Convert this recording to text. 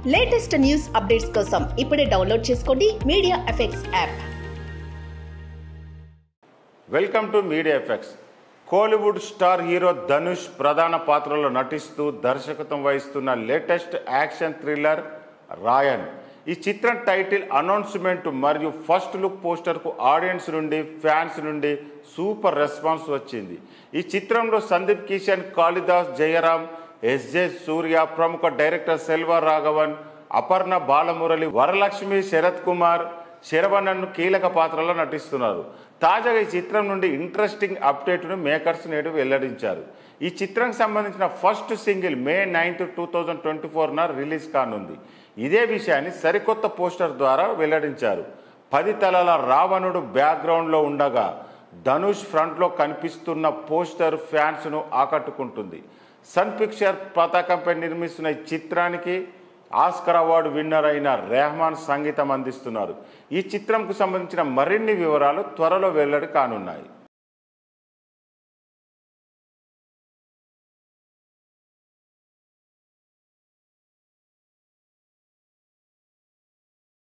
latest news updates కోసం ఇప్పుడే download చేసుకోండి media effects app welcome to media effects Kollywood star hero Dhanush ప్రధాన పాత్రలో నటిస్తూ దర్శకత్వం వహిస్తున్న లేటెస్ట్ యాక్షన్ థ్రిల్లర్ రాయన్ ఈ చిత్రం టైటిల్ అనౌన్స్మెంట్ మరియు ఫస్ట్ లుక్ పోస్టర్కు ఆడియన్స్ నుండి ఫ్యాన్స్ నుండి సూపర్ రెస్పాన్స్ వచ్చింది ఈ చిత్రంలో సందీప్ కిషన్ కాళిదాస్ జయరాం ఎస్జే సూర్య ప్రముఖ డైరెక్టర్ సెల్వ రాఘవన్ అపర్ణ బాలమురళి వరలక్ష్మి శరత్ కుమార్ శరవణన్ను కీలక పాత్రలో నటిస్తున్నారు తాజాగా ఈ చిత్రం నుండి ఇంట్రెస్టింగ్ అప్డేట్ను మేకర్స్ నేడు వెల్లడించారు ఈ చిత్రంకి సంబంధించిన first single May ninth two thousand twenty ఫోర్న రిలీజ్ కానుంది ఇదే విషయాన్ని సరికొత్త పోస్టర్ ద్వారా వెల్లడించారు పది తలల రావణుడు బ్యాక్గ్రౌండ్లో ఉండగా ధనుష్ ఫ్రంట్లో కనిపిస్తున్న పోస్టర్ ఫ్యాన్స్ను ఆకట్టుకుంటుంది సన్ పిక్చర్ పతాకంపై నిర్మిస్తున్న ఈ చిత్రానికి ఆస్కర్ అవార్డు విన్నర్ అయిన రెహమాన్ సంగీతం అందిస్తున్నారు ఈ చిత్రంకు సంబంధించిన మరిన్ని వివరాలు త్వరలో వెల్లడి కానున్నాయి